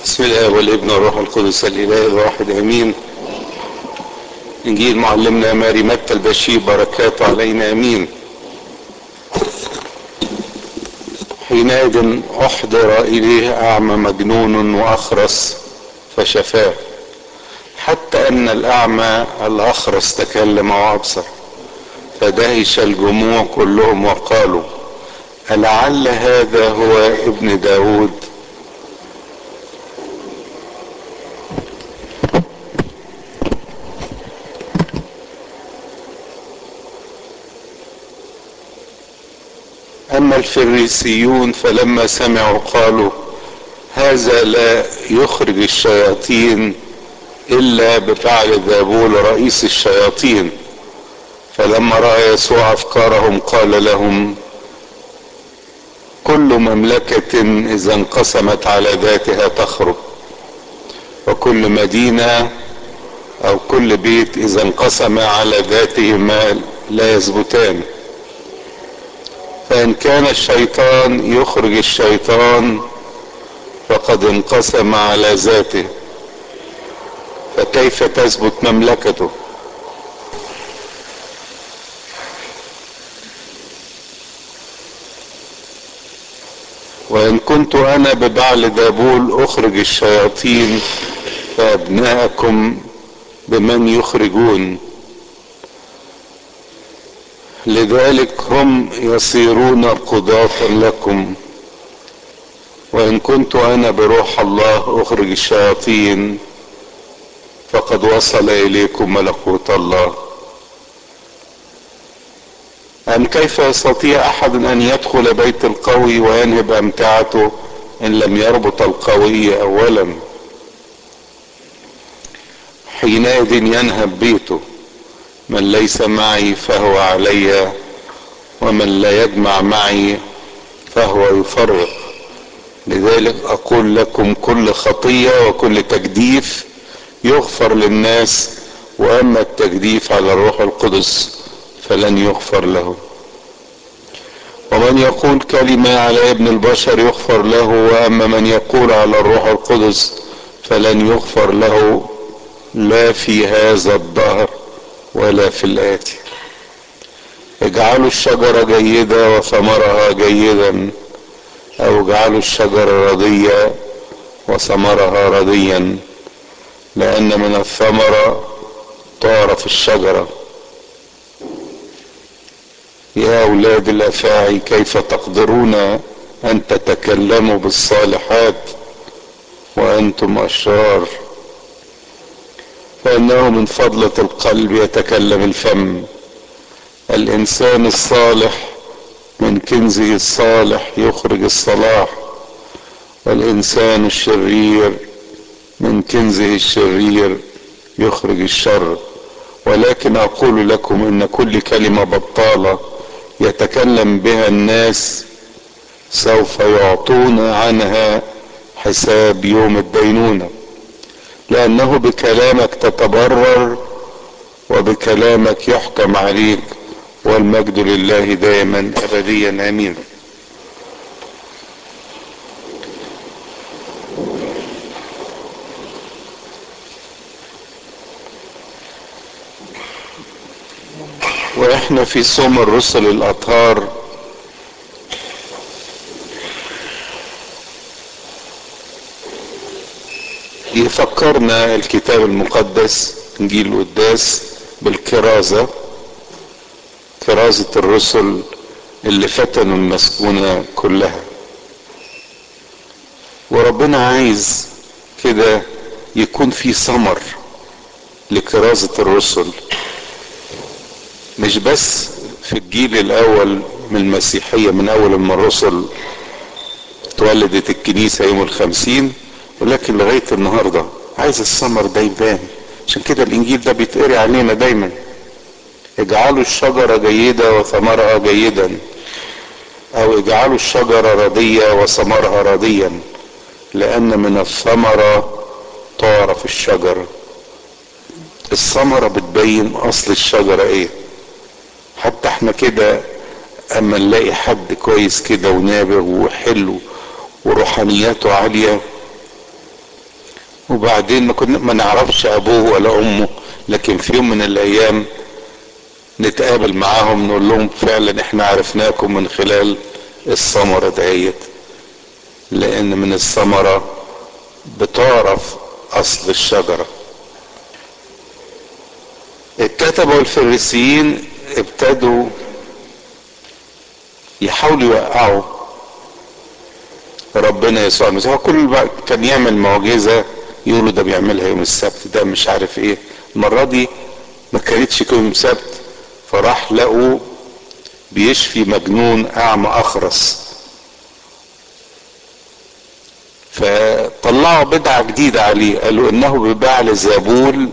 بسم الله والابن والروح القدس الاله الواحد امين انجيل معلمنا ماري متى البشير بركاته علينا امين حينئذ احضر اليه اعمى مجنون واخرس فشفاه حتى ان الاعمى الاخرس تكلم وابصر فدهش الجموع كلهم وقالوا ألعل هذا هو ابن داود أما الفريسيون فلما سمعوا قالوا هذا لا يخرج الشياطين إلا بفعل ذابول رئيس الشياطين فلما رأى يسوع أفكارهم قال لهم كل مملكة إذا انقسمت على ذاتها تخرب وكل مدينة أو كل بيت إذا انقسم على ذاتهما لا يثبتان فإن كان الشيطان يخرج الشيطان فقد انقسم على ذاته فكيف تثبت مملكته وإن كنت أنا ببعل دابول أخرج الشياطين فأبناءكم بمن يخرجون لذلك هم يصيرون قضاة لكم وإن كنت أنا بروح الله أخرج الشياطين فقد وصل إليكم ملكوت الله أم كيف يستطيع أحد أن يدخل بيت القوي وينهب أمتعته إن لم يربط القوي أولا حينئذ ينهب بيته من ليس معي فهو علي ومن لا يجمع معي فهو يفرق لذلك أقول لكم كل خطية وكل تجديف يغفر للناس وأما التجديف على الروح القدس فلن يغفر له ومن يقول كلمة على ابن البشر يغفر له وأما من يقول على الروح القدس فلن يغفر له لا في هذا الدهر ولا في الآتي اجعلوا الشجرة جيدة وثمرها جيدا أو اجعلوا الشجرة رضية وثمرها رضيا لأن من الثمرة تعرف الشجره يا أولاد الأفاعي كيف تقدرون أن تتكلموا بالصالحات وأنتم أشرار فإنه من فضلة القلب يتكلم الفم الإنسان الصالح من كنزه الصالح يخرج الصلاح والإنسان الشرير من كنزه الشرير يخرج الشر ولكن أقول لكم إن كل كلمة بطالة يتكلم بها الناس سوف يعطون عنها حساب يوم الدينونة لأنه بكلامك تتبرر وبكلامك يحكم عليك والمجد لله دائما أبديا آمين واحنا في صوم الرسل الاطهار يفكرنا الكتاب المقدس انجيل القداس بالكرازة كرازة الرسل اللي فتنوا المسكونة كلها وربنا عايز كده يكون في ثمر لكرازة الرسل مش بس في الجيل الاول من المسيحية من اول ما الرسل اتولدت الكنيسة يوم الخمسين ولكن لغاية النهاردة عايز الثمر ده يبان عشان كده الانجيل ده بيتقري علينا دايما اجعلوا الشجرة جيدة وثمرها جيدا او اجعلوا الشجرة ردية وثمرها رديا لان من الثمرة تعرف الشجر الثمرة بتبين اصل الشجرة ايه حتى احنا كده اما نلاقي حد كويس كده ونابغ وحلو وروحانياته عالية وبعدين ما كنا ما نعرفش ابوه ولا امه لكن في يوم من الايام نتقابل معاهم نقول لهم فعلا احنا عرفناكم من خلال الثمرة ديت لان من الثمرة بتعرف اصل الشجرة الكتبة والفريسيين ابتدوا يحاولوا يوقعوا ربنا يسوع المسيح هو كل بقى كان يعمل معجزة يقولوا ده بيعملها يوم السبت ده مش عارف ايه المرة دي ما كانتش يوم سبت فراح لقوا بيشفي مجنون اعمى اخرس فطلعوا بدعة جديدة عليه قالوا انه ببعل زابول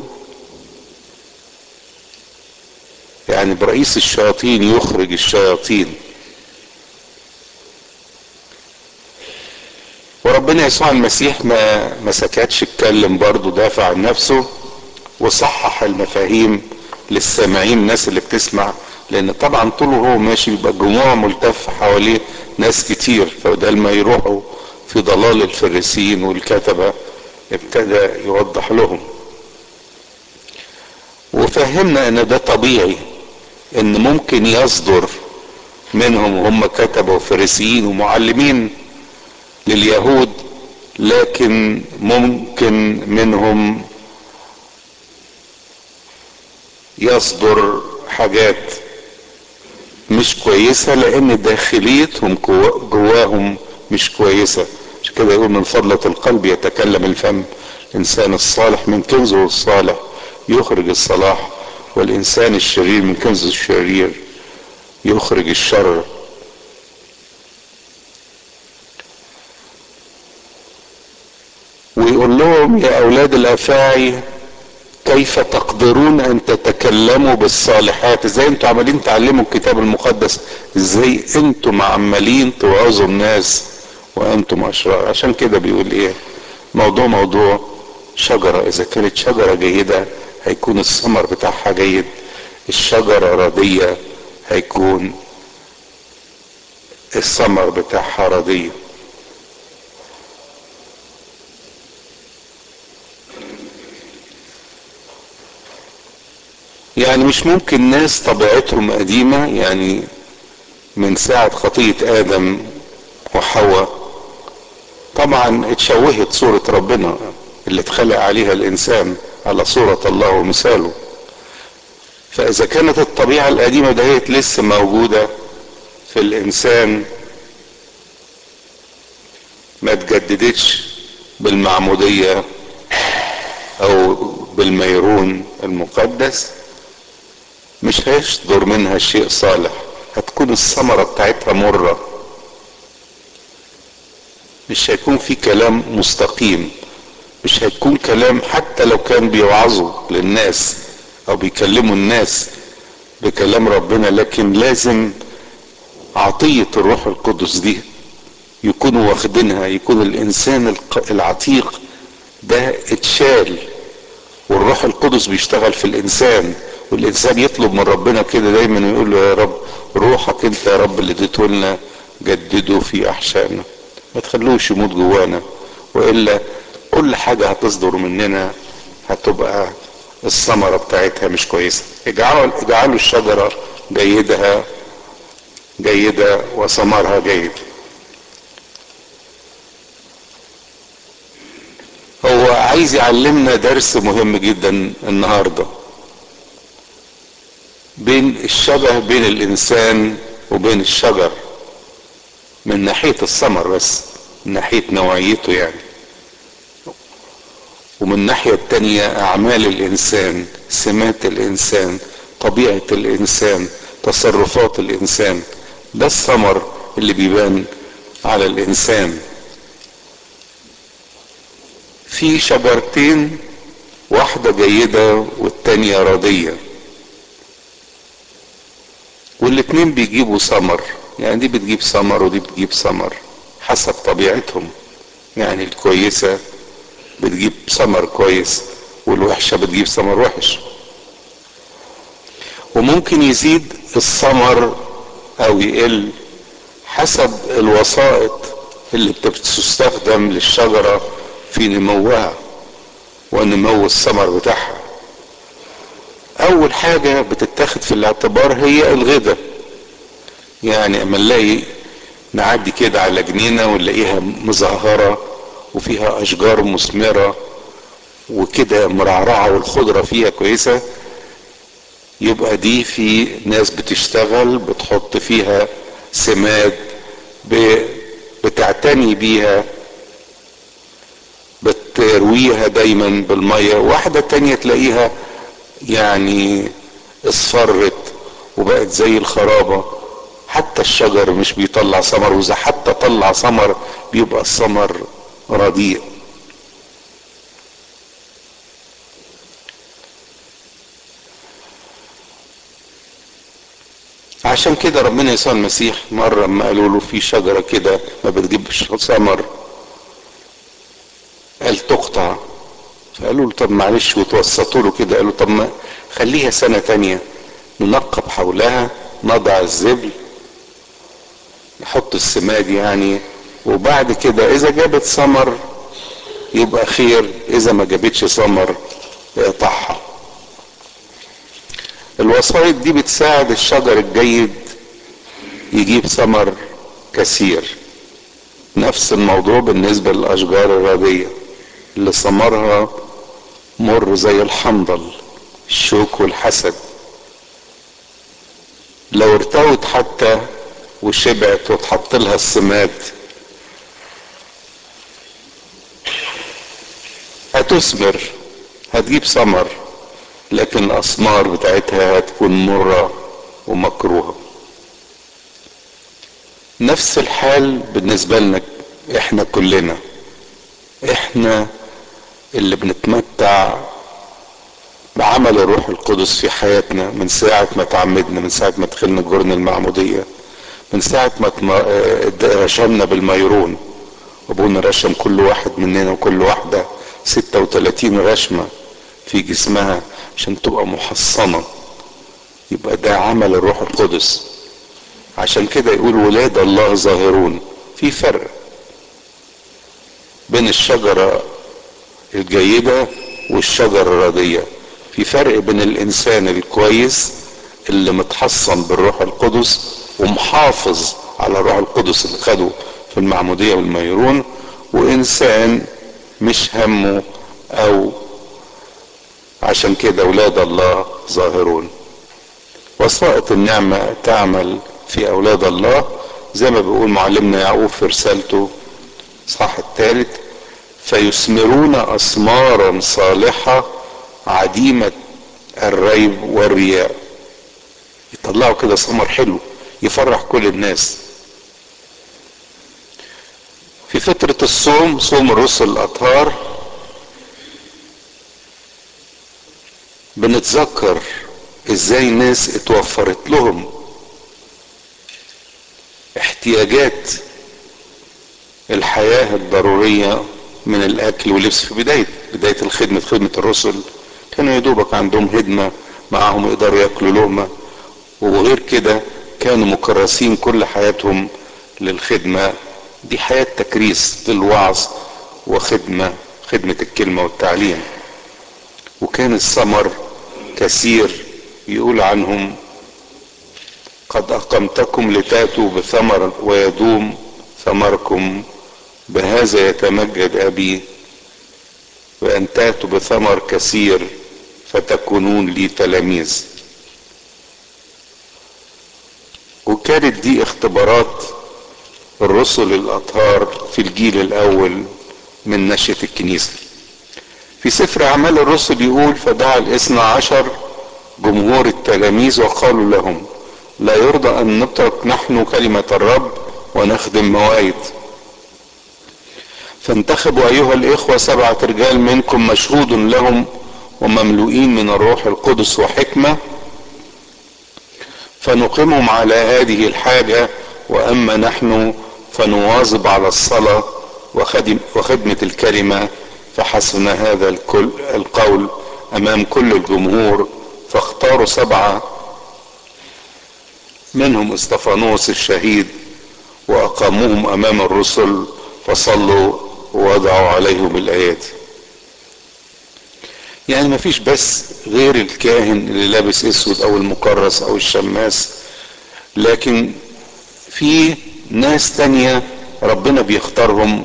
يعني برئيس الشياطين يخرج الشياطين وربنا يسوع المسيح ما ما سكتش اتكلم برضه دافع عن نفسه وصحح المفاهيم للسامعين الناس اللي بتسمع لان طبعا طول وهو ماشي بيبقى الجموع ملتف حواليه ناس كتير فبدل ما يروحوا في ضلال الفريسيين والكتبة ابتدى يوضح لهم وفهمنا ان ده طبيعي ان ممكن يصدر منهم وهم كتبة وفريسيين ومعلمين لليهود لكن ممكن منهم يصدر حاجات مش كويسة لان داخليتهم جواهم مش كويسة عشان كده يقول من فضلة القلب يتكلم الفم الانسان الصالح من كنزه الصالح يخرج الصلاح والانسان الشرير من كنزه الشرير يخرج الشر ويقول لهم يا اولاد الافاعي كيف تقدرون ان تتكلموا بالصالحات ازاي انتوا عمالين تعلموا الكتاب المقدس ازاي انتم عمالين توعظوا الناس وانتم اشرار عشان كده بيقول ايه موضوع موضوع شجرة اذا كانت شجرة جيدة هيكون الثمر بتاعها جيد الشجرة ردية هيكون الثمر بتاعها رديه يعني مش ممكن ناس طبيعتهم قديمة يعني من ساعة خطية آدم وحواء طبعا اتشوهت صورة ربنا اللي اتخلق عليها الإنسان على صورة الله ومثاله فإذا كانت الطبيعة القديمة دهيت لسه موجودة في الإنسان ما تجددتش بالمعمودية أو بالميرون المقدس مش هيصدر منها شيء صالح هتكون الثمرة بتاعتها مرة مش هيكون في كلام مستقيم مش هيكون كلام حتى لو كان بيوعظوا للناس او بيكلموا الناس بكلام ربنا لكن لازم عطية الروح القدس دي يكونوا واخدينها يكون الانسان العتيق ده اتشال والروح القدس بيشتغل في الانسان والانسان يطلب من ربنا كده دايما ويقول له يا رب روحك انت يا رب اللي اديته لنا جدده في احشائنا ما تخلوش يموت جوانا والا كل حاجه هتصدر مننا هتبقى الثمره بتاعتها مش كويسه اجعلوا اجعلوا الشجره جيدها جيده وثمرها جيد هو عايز يعلمنا درس مهم جدا النهارده بين الشبه بين الانسان وبين الشجر من ناحية الثمر بس من ناحية نوعيته يعني ومن الناحية التانية اعمال الانسان سمات الانسان طبيعة الانسان تصرفات الانسان ده الثمر اللي بيبان على الانسان في شجرتين واحدة جيدة والتانية ردية والاتنين بيجيبوا ثمر يعني دي بتجيب ثمر ودي بتجيب ثمر حسب طبيعتهم يعني الكويسة بتجيب ثمر كويس والوحشة بتجيب ثمر وحش وممكن يزيد الثمر او يقل حسب الوسائط اللي بتستخدم للشجرة في نموها ونمو الثمر بتاعها اول حاجة بتتاخد في الاعتبار هي الغذاء يعني اما نلاقي نعدي كده على جنينة ونلاقيها مزهرة وفيها اشجار مثمرة وكده مرعرعة والخضرة فيها كويسة يبقى دي في ناس بتشتغل بتحط فيها سماد بتعتني بيها بترويها دايما بالمية واحدة تانية تلاقيها يعني اصفرت وبقت زي الخرابة حتى الشجر مش بيطلع ثمر واذا حتى طلع ثمر بيبقى الثمر رديء عشان كده ربنا يسوع المسيح مرة ما قالوا له في شجرة كده ما بتجيبش ثمر قال تقطع فقالوا له طب معلش وتوسطوا له كده قالوا طب ما خليها سنة تانية ننقب حولها نضع الزبل نحط السماد يعني وبعد كده اذا جابت ثمر يبقى خير اذا ما جابتش ثمر اقطعها الوسائط دي بتساعد الشجر الجيد يجيب ثمر كثير نفس الموضوع بالنسبة للأشجار الردية اللي ثمرها مر زي الحنظل الشوك والحسد لو ارتوت حتى وشبعت وتحط لها السماد هتثمر هتجيب ثمر لكن الأثمار بتاعتها هتكون مرة ومكروهة نفس الحال بالنسبة لنا احنا كلنا احنا اللي بنتمتع بعمل الروح القدس في حياتنا من ساعة ما تعمدنا من ساعة ما دخلنا جرن المعمودية من ساعة ما رشمنا بالميرون ابونا رشم كل واحد مننا وكل واحدة ستة وتلاتين رشمة في جسمها عشان تبقى محصنة يبقى ده عمل الروح القدس عشان كده يقول ولاد الله ظاهرون في فرق بين الشجرة الجيدة والشجرة الردية في فرق بين الانسان الكويس اللي متحصن بالروح القدس ومحافظ على الروح القدس اللي خده في المعمودية والميرون وانسان مش همه او عشان كده اولاد الله ظاهرون وسائط النعمة تعمل في اولاد الله زي ما بيقول معلمنا يعقوب في رسالته صح الثالث فيثمرون اثمارا صالحة عديمة الريب والرياء يطلعوا كده ثمر حلو يفرح كل الناس في فترة الصوم صوم الرسل الأطهار بنتذكر ازاي ناس اتوفرت لهم احتياجات الحياة الضرورية من الاكل واللبس في بداية بداية الخدمة خدمة الرسل كانوا يدوبك عندهم هدمة معاهم يقدروا ياكلوا لقمة وغير كده كانوا مكرسين كل حياتهم للخدمة دي حياة تكريس للوعظ وخدمة خدمة الكلمة والتعليم وكان الثمر كثير يقول عنهم قد أقمتكم لتأتوا بثمر ويدوم ثمركم بهذا يتمجد أبي وأن تأتوا بثمر كثير فتكونون لي تلاميذ وكانت دي اختبارات الرسل الأطهار في الجيل الأول من نشأة الكنيسة في سفر أعمال الرسل يقول فدعا الاثنى عشر جمهور التلاميذ وقالوا لهم لا يرضى أن نترك نحن كلمة الرب ونخدم موائد فانتخبوا أيها الإخوة سبعة رجال منكم مشهود لهم ومملوئين من الروح القدس وحكمة فنقيمهم على هذه الحاجة وأما نحن فنواظب على الصلاة وخدم وخدمة الكلمة فحسن هذا الكل القول أمام كل الجمهور فاختاروا سبعة منهم استفانوس الشهيد وأقاموهم أمام الرسل فصلوا ووضعوا عليهم الآيات يعني ما فيش بس غير الكاهن اللي لابس اسود او المكرس او الشماس لكن في ناس تانية ربنا بيختارهم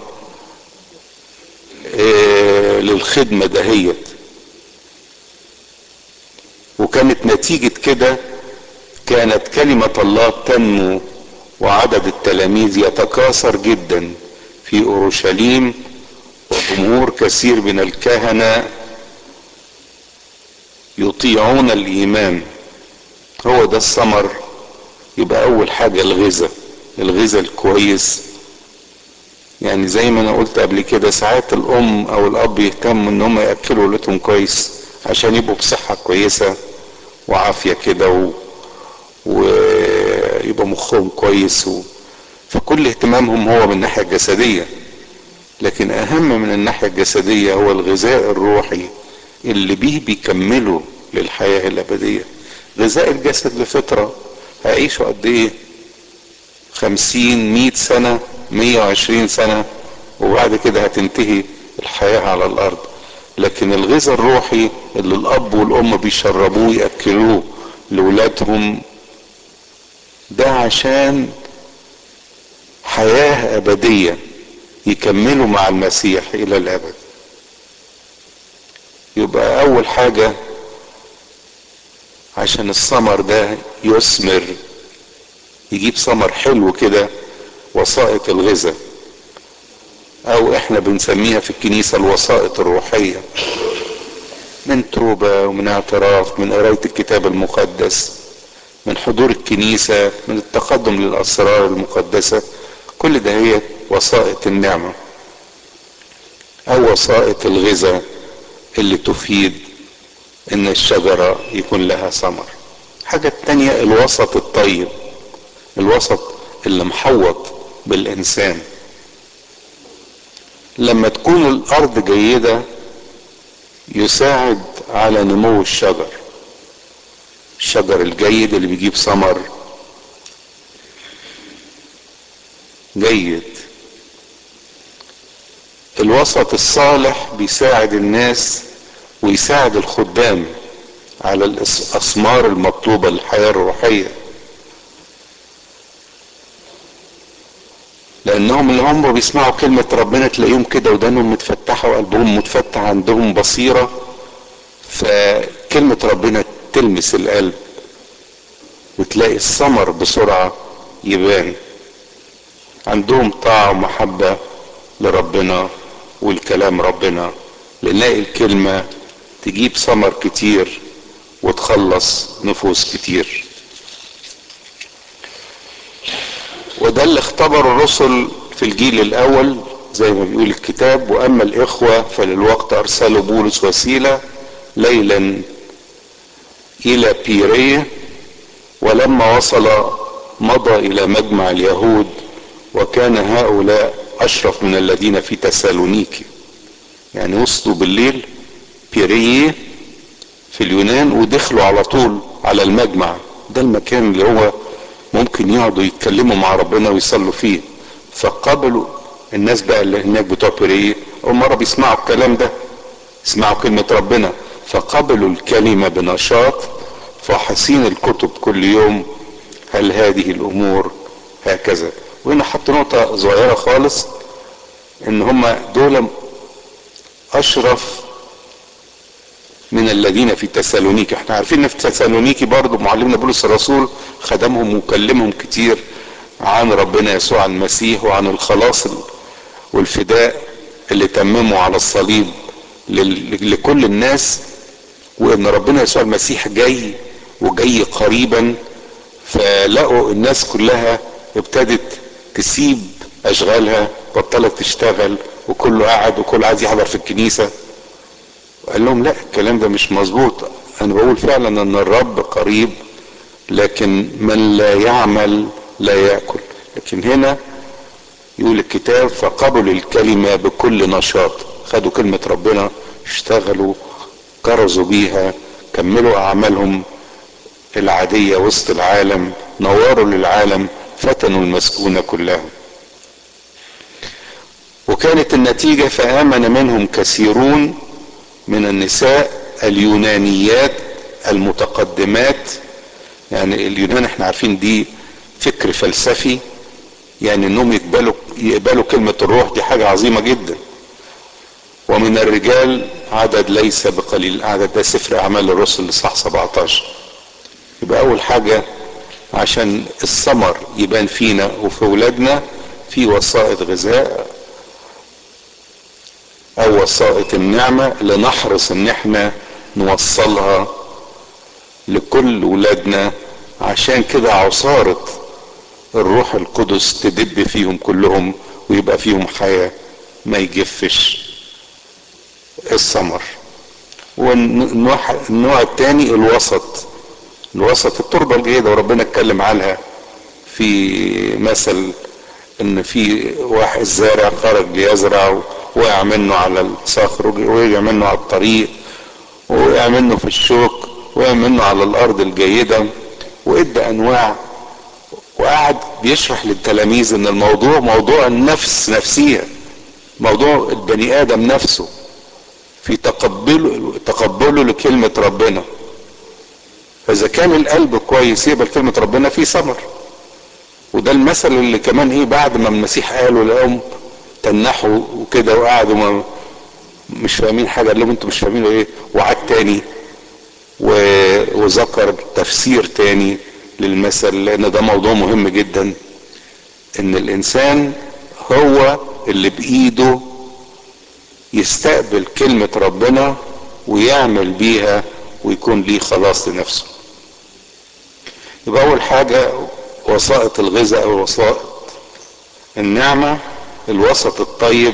آه للخدمة دهيت وكانت نتيجة كده كانت كلمة الله تنمو وعدد التلاميذ يتكاثر جدا في اورشليم وجمهور كثير من الكهنة يطيعون الايمان هو ده الثمر يبقى اول حاجة الغذاء الغذاء الكويس يعني زي ما انا قلت قبل كده ساعات الام او الاب يهتموا ان هم ياكلوا ولادهم كويس عشان يبقوا بصحة كويسة وعافية كده و... ويبقى مخهم كويس و... فكل اهتمامهم هو من الناحية الجسدية لكن اهم من الناحية الجسدية هو الغذاء الروحي اللي بيه بيكملوا للحياة الابدية غذاء الجسد لفترة هيعيشوا قد ايه خمسين مئة سنة مية وعشرين سنة وبعد كده هتنتهي الحياة على الارض لكن الغذاء الروحي اللي الاب والام بيشربوه ياكلوه لاولادهم ده عشان حياة ابدية يكملوا مع المسيح الى الابد يبقى اول حاجة عشان الثمر ده يثمر يجيب ثمر حلو كده وسائط الغذاء او احنا بنسميها في الكنيسة الوسائط الروحية من توبة ومن اعتراف من قراية الكتاب المقدس من حضور الكنيسة من التقدم للاسرار المقدسة كل ده هي وسائط النعمة او وسائط الغذاء اللي تفيد ان الشجرة يكون لها ثمر حاجة تانية الوسط الطيب الوسط اللي محوط بالانسان لما تكون الارض جيدة يساعد على نمو الشجر الشجر الجيد اللي بيجيب ثمر جيد الوسط الصالح بيساعد الناس ويساعد الخدام على الاسمار المطلوبة للحياة الروحية لانهم اللي هم بيسمعوا كلمة ربنا تلاقيهم كده ودانهم متفتحة وقلبهم متفتح عندهم بصيرة فكلمة ربنا تلمس القلب وتلاقي الثمر بسرعة يبان عندهم طاعة ومحبة لربنا والكلام ربنا نلاقي الكلمة تجيب ثمر كتير وتخلص نفوس كتير وده اللي اختبر الرسل في الجيل الاول زي ما بيقول الكتاب واما الاخوة فللوقت ارسلوا بولس وسيلة ليلا الى بيريه ولما وصل مضى الى مجمع اليهود وكان هؤلاء اشرف من الذين في تسالونيكي يعني وصلوا بالليل بيريه في اليونان ودخلوا على طول على المجمع ده المكان اللي هو ممكن يقعدوا يتكلموا مع ربنا ويصلوا فيه فقبلوا الناس بقى اللي هناك بتوع بيريه اول مره بيسمعوا الكلام ده يسمعوا كلمه ربنا فقبلوا الكلمه بنشاط فاحصين الكتب كل يوم هل هذه الامور هكذا وهنا حط نقطة صغيرة خالص ان هم دول اشرف من الذين في تسالونيكي احنا عارفين ان في تسالونيكي برضو معلمنا بولس الرسول خدمهم وكلمهم كتير عن ربنا يسوع المسيح وعن الخلاص والفداء اللي تممه على الصليب لكل الناس وان ربنا يسوع المسيح جاي وجاي قريبا فلقوا الناس كلها ابتدت تسيب اشغالها بطلت تشتغل وكله قاعد وكل عايز يحضر في الكنيسه قال لهم لا الكلام ده مش مظبوط انا بقول فعلا ان الرب قريب لكن من لا يعمل لا ياكل لكن هنا يقول الكتاب فقبلوا الكلمه بكل نشاط خدوا كلمه ربنا اشتغلوا كرزوا بيها كملوا اعمالهم العاديه وسط العالم نوروا للعالم فتنوا المسكونه كلها وكانت النتيجه فامن منهم كثيرون من النساء اليونانيات المتقدمات يعني اليونان احنا عارفين دي فكر فلسفي يعني انهم يقبلوا يقبلوا كلمة الروح دي حاجة عظيمة جدا ومن الرجال عدد ليس بقليل عدد ده سفر اعمال الرسل لصح 17 يبقى اول حاجة عشان الثمر يبان فينا وفي ولادنا في وسائط غذاء او وسائط النعمة اللي نحرص ان احنا نوصلها لكل ولادنا عشان كده عصارة الروح القدس تدب فيهم كلهم ويبقى فيهم حياة ما يجفش الثمر والنوع الثاني الوسط الوسط التربة الجيدة وربنا اتكلم عنها في مثل ان في واحد زارع خرج ليزرع وقع منه على الصخر وقع منه على الطريق وقع منه في الشوك وقع منه على الارض الجيدة وادى انواع وقعد بيشرح للتلاميذ ان الموضوع موضوع النفس نفسيا موضوع البني ادم نفسه في تقبله تقبله لكلمة ربنا فاذا كان القلب كويس يقبل كلمة ربنا فيه ثمر وده المثل اللي كمان ايه بعد ما المسيح قاله لهم تنحوا وكده وقعدوا ما مش فاهمين حاجه قال لهم انتوا مش فاهمين ايه وعاد تاني وذكر تفسير تاني للمثل لان ده موضوع مهم جدا ان الانسان هو اللي بايده يستقبل كلمة ربنا ويعمل بيها ويكون ليه خلاص لنفسه يبقى اول حاجة وسائط الغذاء او وسائط النعمة الوسط الطيب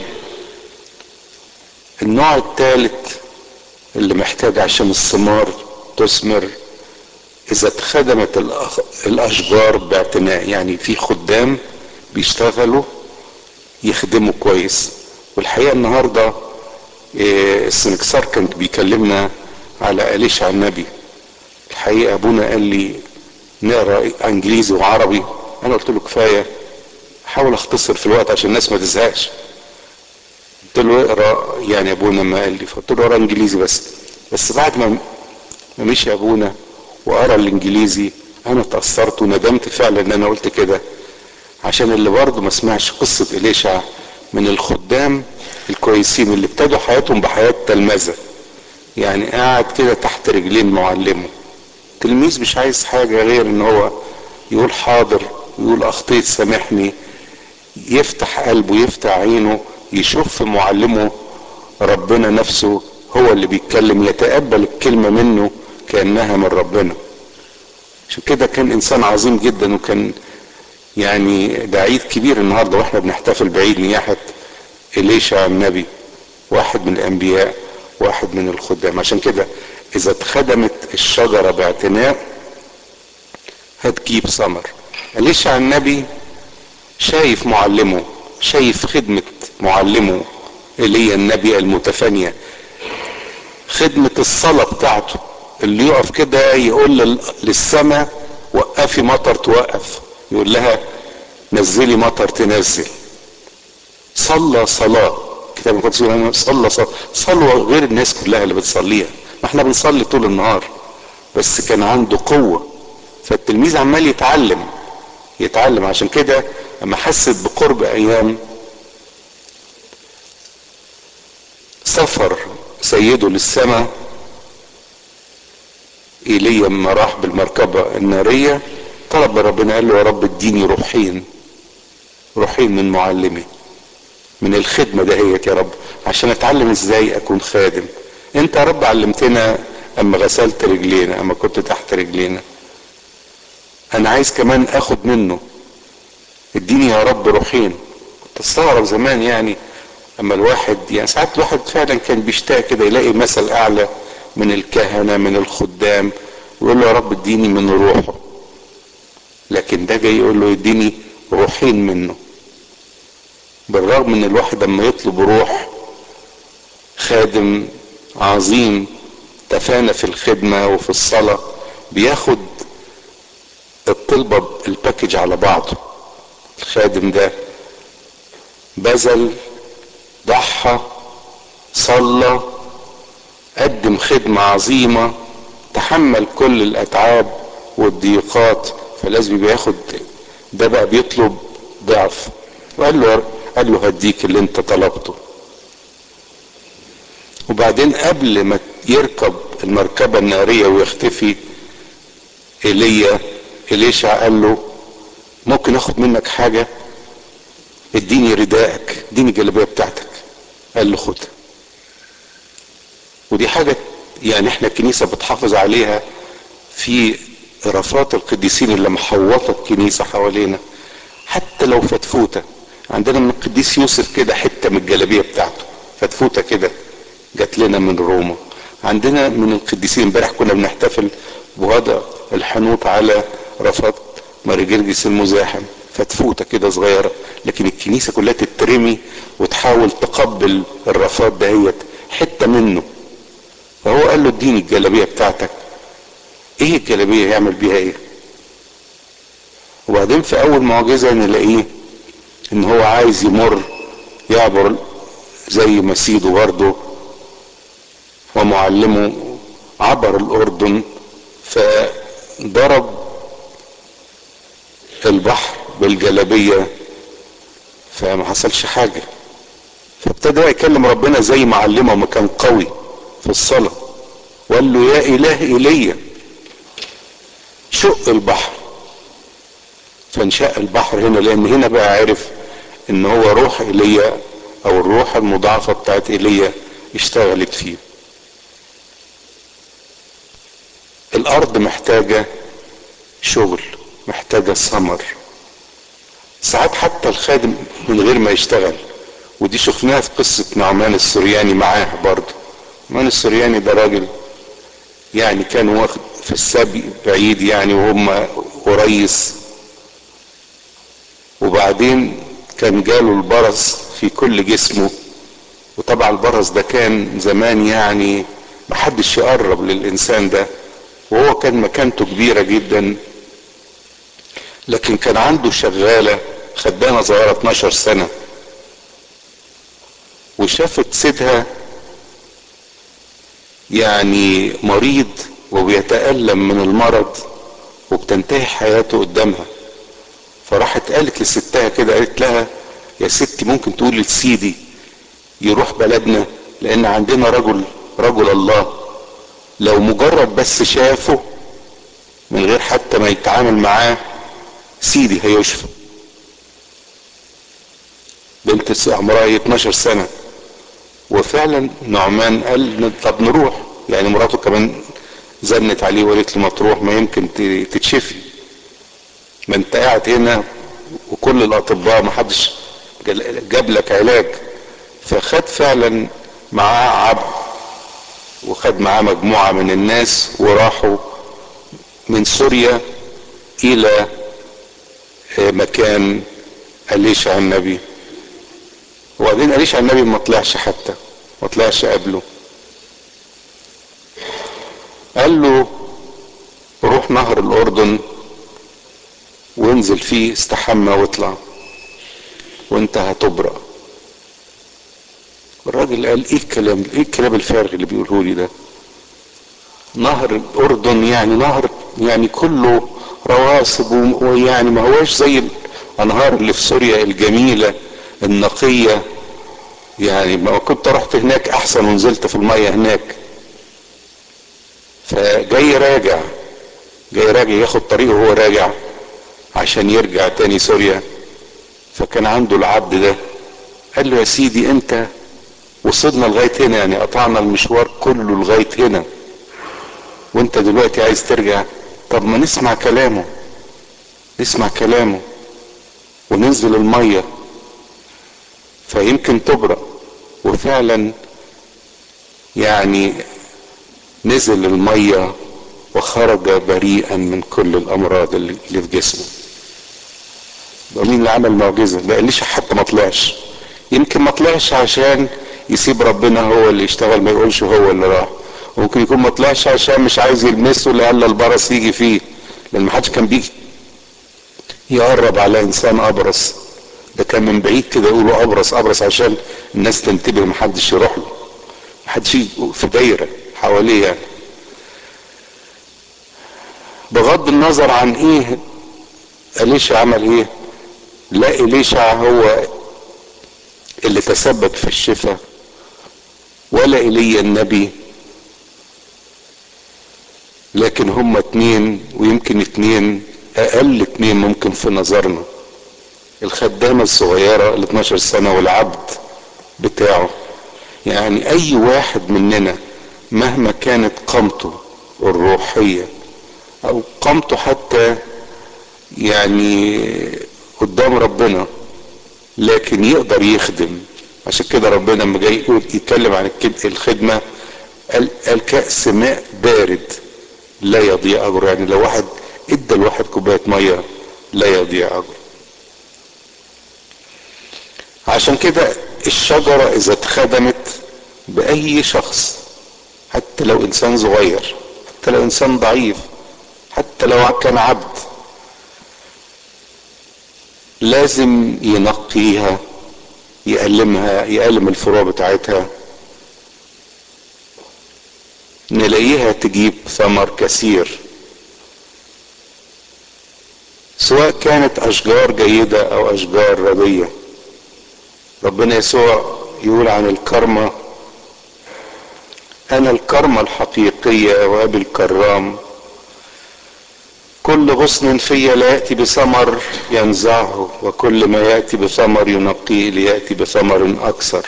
النوع الثالث اللي محتاج عشان الثمار تثمر اذا اتخدمت الاشجار باعتناء يعني في خدام بيشتغلوا يخدموا كويس والحقيقة النهاردة السنكسار كان بيكلمنا على أليش على النبي الحقيقة ابونا قال لي نقرا انجليزي وعربي انا قلت له كفايه حاول اختصر في الوقت عشان الناس ما تزهقش قلت له اقرا يعني ابونا ما قال لي فقلت له اقرا انجليزي بس بس بعد ما ما مشي ابونا وقرا الانجليزي انا اتاثرت وندمت فعلا ان انا قلت كده عشان اللي برضه ما سمعش قصه اليشع من الخدام الكويسين اللي ابتدوا حياتهم بحياه تلمذه يعني قاعد كده تحت رجلين معلمه تلميذ مش عايز حاجه غير ان هو يقول حاضر يقول اخطيت سامحني يفتح قلبه يفتح عينه يشوف في معلمه ربنا نفسه هو اللي بيتكلم يتقبل الكلمه منه كانها من ربنا عشان كده كان انسان عظيم جدا وكان يعني ده عيد كبير النهارده واحنا بنحتفل بعيد نياحه اليشع النبي واحد من الانبياء واحد من الخدام عشان كده اذا اتخدمت الشجره باعتناء هتجيب ثمر اليشع النبي شايف معلمه شايف خدمة معلمه ايليا النبي المتفانية خدمة الصلاة بتاعته اللي يقف كده يقول للسماء وقفي مطر توقف يقول لها نزلي مطر تنزل صلى صلاة كتاب القدس يقول صلى صلاة صلوة غير الناس كلها اللي بتصليها ما احنا بنصلي طول النهار بس كان عنده قوة فالتلميذ عمال يتعلم يتعلم عشان كده لما حست بقرب ايام سفر سيده للسماء ايليا لما راح بالمركبة النارية طلب من ربنا قال له يا رب اديني روحين روحين من معلمي من الخدمة دهيت يا رب عشان اتعلم ازاي اكون خادم انت يا رب علمتنا اما غسلت رجلينا اما كنت تحت رجلينا انا عايز كمان اخد منه اديني يا رب روحين كنت استغرب زمان يعني اما الواحد يعني ساعات الواحد فعلا كان بيشتاق كده يلاقي مثل اعلى من الكهنة من الخدام ويقول له يا رب اديني من روحه لكن ده جاي يقول له اديني روحين منه بالرغم ان الواحد لما يطلب روح خادم عظيم تفانى في الخدمة وفي الصلاة بياخد الطلبة الباكج على بعضه الخادم ده بذل ضحى صلى قدم خدمة عظيمة تحمل كل الأتعاب والضيقات فلازم يبقى ياخد ده بقى بيطلب ضعف وقال له قال له هديك اللي انت طلبته وبعدين قبل ما يركب المركبة النارية ويختفي ايليا إليشع قال له ممكن اخد منك حاجة اديني رداءك اديني الجلابية بتاعتك قال له خدها ودي حاجة يعني احنا الكنيسة بتحافظ عليها في رفات القديسين اللي محوطة الكنيسة حوالينا حتى لو فتفوتة عندنا من القديس يوسف كده حتة من الجلابية بتاعته فتفوتة كده جات لنا من روما عندنا من القديسين امبارح كنا بنحتفل بوضع الحنوط على رفات ماري جرجس المزاحم فتفوتة كده صغيرة لكن الكنيسة كلها تترمي وتحاول تقبل الرفات دهيت حتة منه فهو قال له اديني الجلابية بتاعتك ايه الجلابية يعمل بيها ايه وبعدين في اول معجزة نلاقيه ان هو عايز يمر يعبر زي ما سيده برضه ومعلمه عبر الاردن فضرب البحر بالجلابية فما حصلش حاجة فابتدى يكلم ربنا زي معلمه ما كان قوي في الصلاة وقال له يا اله ايليا شق البحر فانشق البحر هنا لان هنا بقى عرف ان هو روح ايليا او الروح المضاعفة بتاعت ايليا اشتغلت فيه الارض محتاجة شغل محتاجة ثمر ساعات حتى الخادم من غير ما يشتغل ودي شفناها في قصة نعمان السرياني معاه برضه نعمان السرياني ده راجل يعني كان واخد في السبي بعيد يعني وهم وريس وبعدين كان جاله البرص في كل جسمه وطبعا البرص ده كان زمان يعني محدش يقرب للانسان ده وهو كان مكانته كبيرة جدا لكن كان عنده شغالة خدامة صغيرة 12 سنة وشافت سيدها يعني مريض وبيتألم من المرض وبتنتهي حياته قدامها فراحت قالت لستها كده قالت لها يا ستي ممكن تقول لسيدي يروح بلدنا لان عندنا رجل رجل الله لو مجرد بس شافه من غير حتى ما يتعامل معاه سيدي هيشفى بنت عمرها 12 سنة وفعلا نعمان قال طب نروح يعني مراته كمان زنت عليه وقالت له ما تروح ما يمكن تتشفي ما انت قاعد هنا وكل الاطباء ما حدش جاب لك علاج فخد فعلا معاه عبد وخد معاه مجموعة من الناس وراحوا من سوريا الى مكان أليشع النبي وبعدين أليشع النبي ما طلعش حتى ما طلعش قبله قال له روح نهر الأردن وانزل فيه استحمى واطلع وانت هتبرأ الراجل قال ايه الكلام ايه الكلام الفارغ اللي بيقوله لي ده نهر الاردن يعني نهر يعني كله رواسب ويعني ما هوش زي الانهار اللي في سوريا الجميله النقيه يعني ما كنت رحت هناك احسن ونزلت في الميه هناك فجاي راجع جاي راجع ياخد طريقه وهو راجع عشان يرجع تاني سوريا فكان عنده العبد ده قال له يا سيدي انت وصلنا لغايه هنا يعني قطعنا المشوار كله لغايه هنا وانت دلوقتي عايز ترجع طب ما نسمع كلامه نسمع كلامه وننزل الميه فيمكن تبرأ وفعلا يعني نزل الميه وخرج بريئا من كل الامراض اللي في جسمه مين اللي عمل معجزه ما قاليش حتى ما طلعش يمكن ما طلعش عشان يسيب ربنا هو اللي يشتغل ما يقولش هو اللي راح ممكن يكون ما طلعش عشان مش عايز يلمسه لألا البرص يجي فيه لان ما حدش كان بيجي يقرب على انسان ابرص ده كان من بعيد كده يقولوا ابرص ابرص عشان الناس تنتبه ما حدش يروح له ما حدش في دايره حواليها بغض النظر عن ايه اليشا عمل ايه لا اليشا هو اللي تسبب في الشفاء ولا ايليا النبي لكن هما اتنين ويمكن اتنين اقل اتنين ممكن في نظرنا الخدامة الصغيرة ال 12 سنة والعبد بتاعه يعني اي واحد مننا مهما كانت قامته الروحية او قامته حتى يعني قدام ربنا لكن يقدر يخدم عشان كده ربنا لما جاي يقول يتكلم عن الخدمة قال الكأس ماء بارد لا يضيع اجره يعني لو واحد ادى الواحد كوبايه ميه لا يضيع اجره عشان كده الشجره اذا اتخدمت باي شخص حتى لو انسان صغير حتى لو انسان ضعيف حتى لو كان عبد لازم ينقيها يقلمها يقلم الفروع بتاعتها نلاقيها تجيب ثمر كثير سواء كانت اشجار جيده او اشجار رديه ربنا يسوع يقول عن الكرمه انا الكرمه الحقيقيه وابي الكرام كل غصن في لا ياتي بثمر ينزعه وكل ما ياتي بثمر ينقيه لياتي بثمر اكثر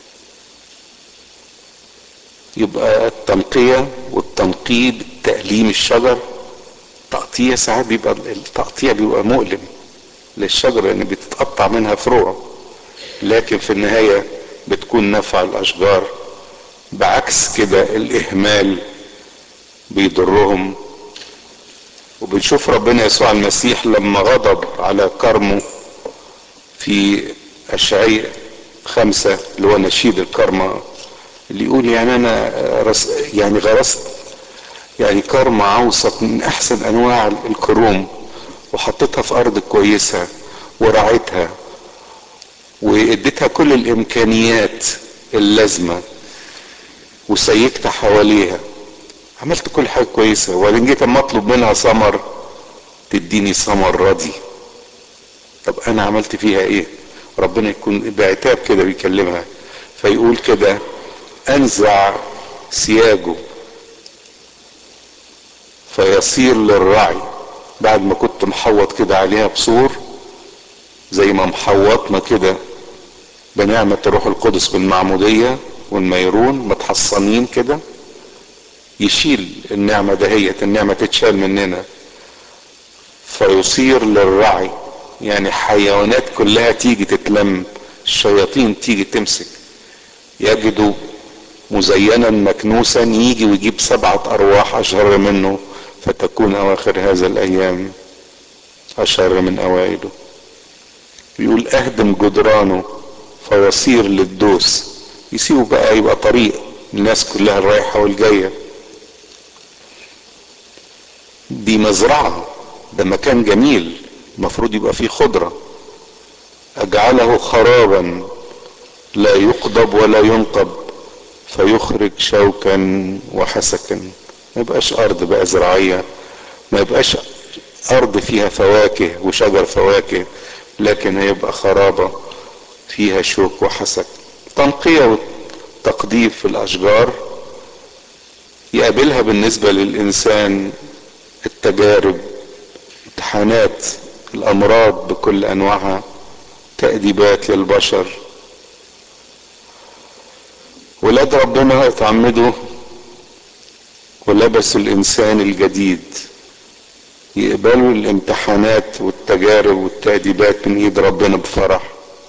يبقى التنقية والتنقيب تأليم الشجر تقطيع ساعات بيبقى التقطيع بيبقى مؤلم للشجرة لأن بتتقطع منها فروع لكن في النهاية بتكون نفع الأشجار بعكس كده الإهمال بيضرهم وبنشوف ربنا يسوع المسيح لما غضب على كرمه في أشعياء خمسة اللي هو نشيد الكرمة اللي يقول يعني انا رس يعني غرست يعني كرمة اوسط من احسن انواع الكروم وحطيتها في ارض كويسة ورعيتها واديتها كل الامكانيات اللازمة وسيكت حواليها عملت كل حاجة كويسة وبعدين جيت اما اطلب منها ثمر تديني ثمر راضي طب انا عملت فيها ايه ربنا يكون بعتاب كده بيكلمها فيقول كده انزع سياجه فيصير للرعي بعد ما كنت محوط كده عليها بسور زي ما محوطنا كده بنعمة الروح القدس بالمعمودية والميرون متحصنين كده يشيل النعمة دهيت النعمة تتشال مننا فيصير للرعي يعني حيوانات كلها تيجي تتلم الشياطين تيجي تمسك يجدوا مزينا مكنوسا يجي ويجيب سبعة أرواح أشهر منه فتكون أواخر هذا الأيام أشهر من أوائله بيقول أهدم جدرانه فيصير للدوس يسيبه بقى يبقى طريق الناس كلها الرايحة والجاية دي مزرعة ده مكان جميل المفروض يبقى فيه خضرة أجعله خرابا لا يقضب ولا ينقب فيخرج شوكا وحسكا ما يبقاش ارض بقى زراعية ما يبقاش ارض فيها فواكه وشجر فواكه لكن هيبقى خرابة فيها شوك وحسك تنقية وتقدير في الاشجار يقابلها بالنسبة للانسان التجارب امتحانات الامراض بكل انواعها تأديبات للبشر ولاد ربنا اتعمدوا ولبسوا الانسان الجديد يقبلوا الامتحانات والتجارب والتأديبات من ايد ربنا بفرح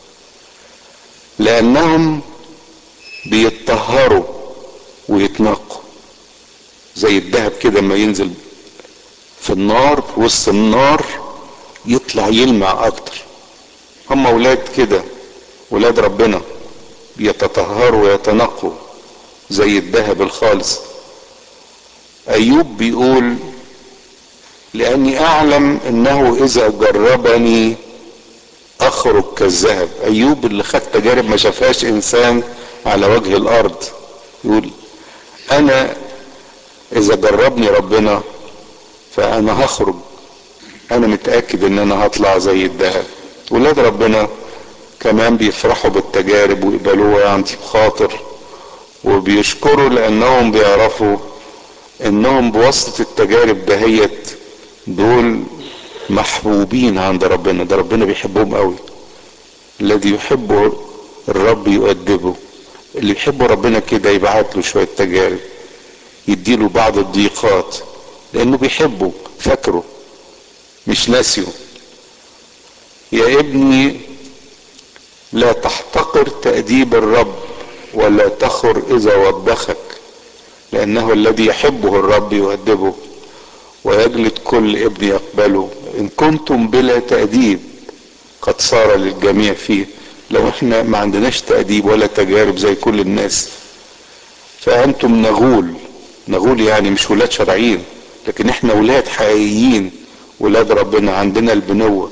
لانهم بيتطهروا ويتنقوا زي الذهب كده ما ينزل في النار في وسط النار يطلع يلمع اكتر هم اولاد كده ولاد ربنا بيتطهروا ويتنقوا زي الذهب الخالص ايوب بيقول لاني اعلم انه اذا جربني اخرج كالذهب ايوب اللي خد تجارب ما شافهاش انسان على وجه الارض يقول انا اذا جربني ربنا فانا هخرج انا متاكد ان انا هطلع زي الذهب ولاد ربنا كمان بيفرحوا بالتجارب ويقبلوها عن طيب خاطر وبيشكروا لانهم بيعرفوا انهم بواسطه التجارب دهيت دول محبوبين عند ربنا ده ربنا بيحبهم قوي الذي يحبه الرب يؤدبه اللي يحبه ربنا كده يبعت له شويه تجارب يديله بعض الضيقات لانه بيحبه فاكره مش ناسيه يا ابني لا تحتقر تأديب الرب ولا تخر إذا وبخك لأنه الذي يحبه الرب يؤدبه ويجلد كل ابن يقبله إن كنتم بلا تأديب قد صار للجميع فيه لو احنا ما عندناش تأديب ولا تجارب زي كل الناس فأنتم نغول نغول يعني مش ولاد شرعيين لكن احنا ولاد حقيقيين ولاد ربنا عندنا البنوة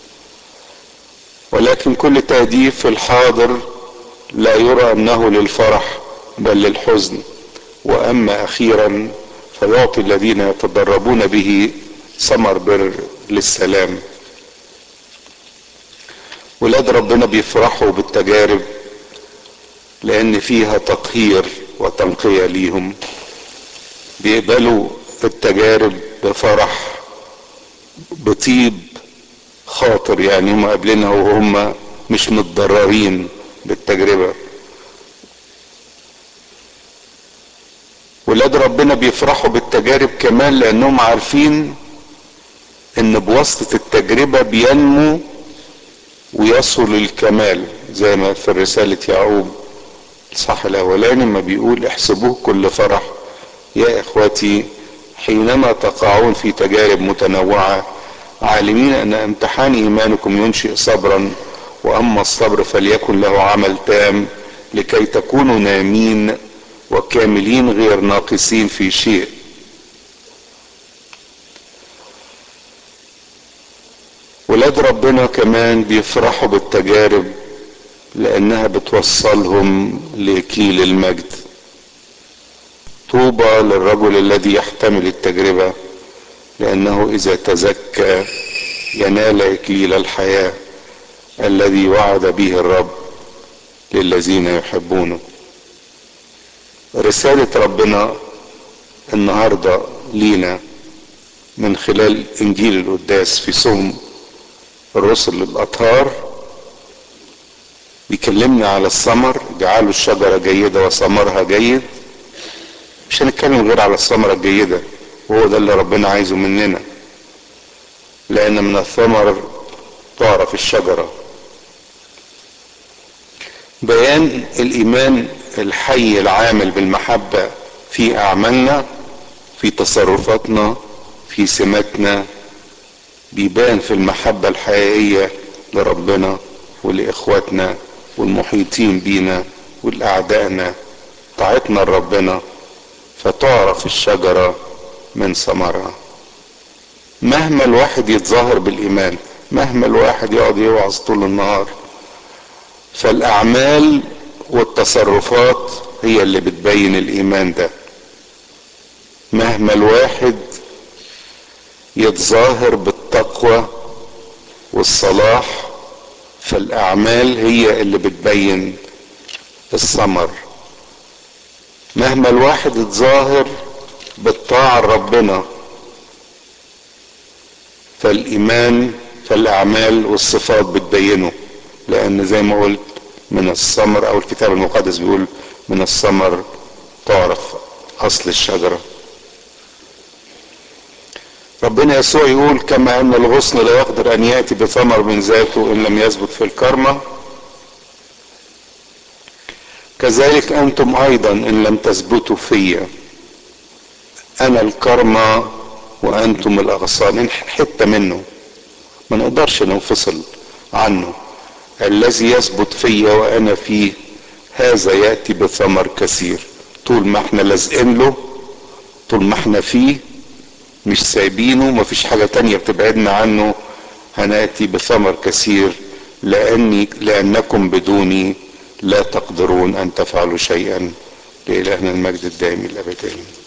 ولكن كل تأديب في الحاضر لا يرى أنه للفرح بل للحزن وأما أخيرا فيعطي الذين يتدربون به ثمر بر للسلام ولاد ربنا بيفرحوا بالتجارب لأن فيها تطهير وتنقية ليهم بيقبلوا التجارب بفرح بطيب خاطر يعني هم قابلينها وهم مش متضررين بالتجربة ولاد ربنا بيفرحوا بالتجارب كمان لانهم عارفين ان بواسطة التجربة بينمو ويصل للكمال زي ما في رسالة يعقوب الصح الاولاني ما بيقول احسبوه كل فرح يا اخوتي حينما تقعون في تجارب متنوعة عالمين ان امتحان ايمانكم ينشئ صبرا واما الصبر فليكن له عمل تام لكي تكونوا نامين وكاملين غير ناقصين في شيء ولاد ربنا كمان بيفرحوا بالتجارب لانها بتوصلهم لاكليل المجد طوبى للرجل الذي يحتمل التجربه لانه اذا تزكى ينال اكليل الحياه الذي وعد به الرب للذين يحبونه رساله ربنا النهارده لينا من خلال انجيل القداس في صوم الرسل للاطهار بيكلمنا على الثمر جعلوا الشجره جيده وثمرها جيد مش هنتكلم غير على الثمره الجيده وهو ده اللي ربنا عايزه مننا لان من الثمر تعرف الشجره بيان الايمان الحي العامل بالمحبه في اعمالنا في تصرفاتنا في سماتنا بيبان في المحبه الحقيقيه لربنا ولاخواتنا والمحيطين بينا والاعدائنا طاعتنا لربنا فتعرف الشجره من ثمرها مهما الواحد يتظاهر بالايمان مهما الواحد يقعد يوعظ طول النهار فالاعمال والتصرفات هي اللي بتبين الايمان ده مهما الواحد يتظاهر بالتقوى والصلاح فالاعمال هي اللي بتبين الثمر مهما الواحد يتظاهر بالطاعة لربنا فالايمان فالاعمال والصفات بتبينه لان زي ما قلت من الثمر او الكتاب المقدس بيقول من الثمر تعرف اصل الشجرة ربنا يسوع يقول كما ان الغصن لا يقدر ان ياتي بثمر من ذاته ان لم يثبت في الكرمة كذلك انتم ايضا ان لم تثبتوا فيا انا الكرمة وانتم الاغصان حتة منه ما نقدرش ننفصل عنه الذي يثبت فيا وانا فيه هذا ياتي بثمر كثير طول ما احنا لازقين له طول ما احنا فيه مش سايبينه مفيش حاجة تانية بتبعدنا عنه هناتي بثمر كثير لاني لانكم بدوني لا تقدرون ان تفعلوا شيئا لالهنا المجد الدائم الابدي